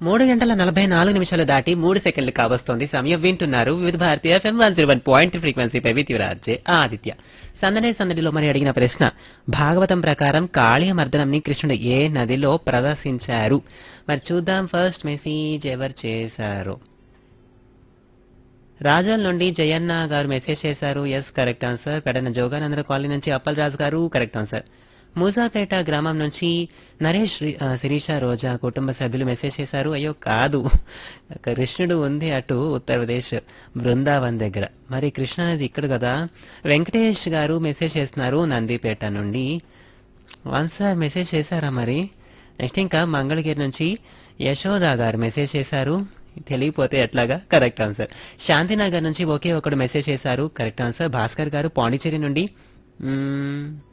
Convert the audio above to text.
మూడు గంటల నలభై నాలుగు నిమిషాలు దాటి మూడు సెకండ్లు కావస్తోంది సమయం వింటున్నారు వివిధ భారతీయ FM one zero one point ఫ్రీక్వెన్సీపై వితివరాజే ఆదిత్య సందడే సందడిలో మరి అడిగిన ప్రశ్న భాగవతం ప్రకారం కాళీయ మర్దనంని కృష్ణుడు ఏ నదిలో ప్రదర్శించారు మరి చూద్దాం ఫస్ట్ మెసేజ్ ఎవరు చేశారు రాజోల్ నుండి జయన్న గారు మెసేజ్ చేశారు ఎస్ కరెక్ట్ ఆన్సర్ పెడన జోగానందర కాలనీ నుంచి అప్పల్ రాజు గారు కరెక్ట్ ఆన్సర్ మూసాపేట గ్రామం నుంచి నరేష్ రి- ఆ, శిరీష రోజా కుటుంబ సభ్యులు మెసేజ్ చేశారు అయ్యో కాదు కృష్ణుడు ఉంది అటు ఉత్తరప్రదేశ్ బృందావన్ దగ్గర మరి కృష్ణ అనేది ఇక్కడ కదా వెంకటేష్ గారు మెసేజ్ చేస్తున్నారు నందిపేట నుండి వన్ సార్ మెసేజ్ చేశారా మరి నెక్స్ట్ ఇంకా మంగళగిరి నుంచి యశోద గారు మెసేజ్ చేశారు తెలియపోతే ఎట్లాగా కరెక్ట్ ఆన్సర్ శాంతినగర్ నుంచి ఒకే ఒకడు మెసేజ్ చేశారు కరెక్ట్ ఆన్సర్ భాస్కర్ గారు పాండిచేరి నుండి మ్మ్,